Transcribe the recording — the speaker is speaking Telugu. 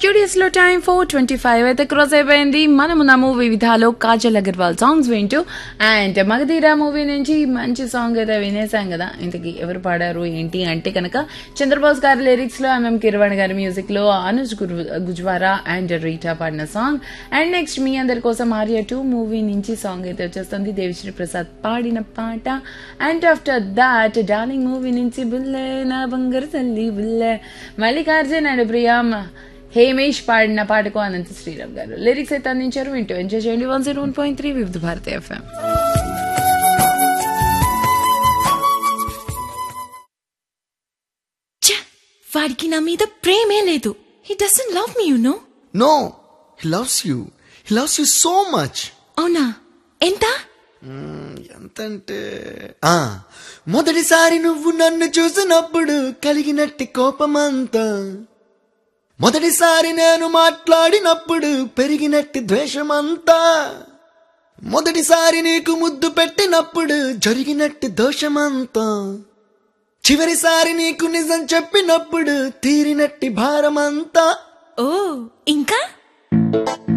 స్టూడియోస్ లో టైం ఫోర్ ట్వంటీ ఫైవ్ అయితే క్రాస్ అయిపోయింది మనము మూవీ విధాలో కాజల్ అగర్వాల్ సాంగ్స్ వింటూ అండ్ మగధీరా మూవీ నుంచి మంచి సాంగ్ అయితే వినేసాం కదా ఇంతకీ ఎవరు పాడారు ఏంటి అంటే కనుక చంద్రబోస్ గారి లిరిక్స్ లో ఎంఎం కిరవాణి గారి మ్యూజిక్ లో అనుజ్ గురు- గుజ్వారా అండ్ రీటా పాడిన సాంగ్ అండ్ నెక్స్ట్ మీ అందరి కోసం ఆర్య టూ మూవీ నుంచి సాంగ్ అయితే వచ్చేస్తుంది దేవిశ్రీ ప్రసాద్ పాడిన పాట and after that darling movie నుంచి బుల్లే నా బంగారు తల్లి బుల్లే మల్లికార్జున్ అండ్ ప్రియామ్ హేమేష్ పాడిన పాటకు అనంత శ్రీరామ్ గారు లిరిక్స్ అయితే అందించారు వింటూ ఎంజాయ్ చేయండి one zero one point three Vividh Bharati FM ఛ! వాడికి నా మీద ప్రేమే లేదు he doesn't love me you no no he loves you he loves you so much అవునా ఎంత ఎంతంటే ఆ, మొదటిసారి నువ్వు నన్ను చూసినప్పుడు కలిగినట్టి కోపమంతా మొదటిసారి నేను మాట్లాడినప్పుడు పెరిగినట్టి ద్వేషమంతా మొదటిసారి నీకు ముద్దు పెట్టినప్పుడు జరిగినట్టి దోషమంతా చివరిసారి నీకు నిజం చెప్పినప్పుడు తీరినట్టి భారమంతా ఓ ఇంకా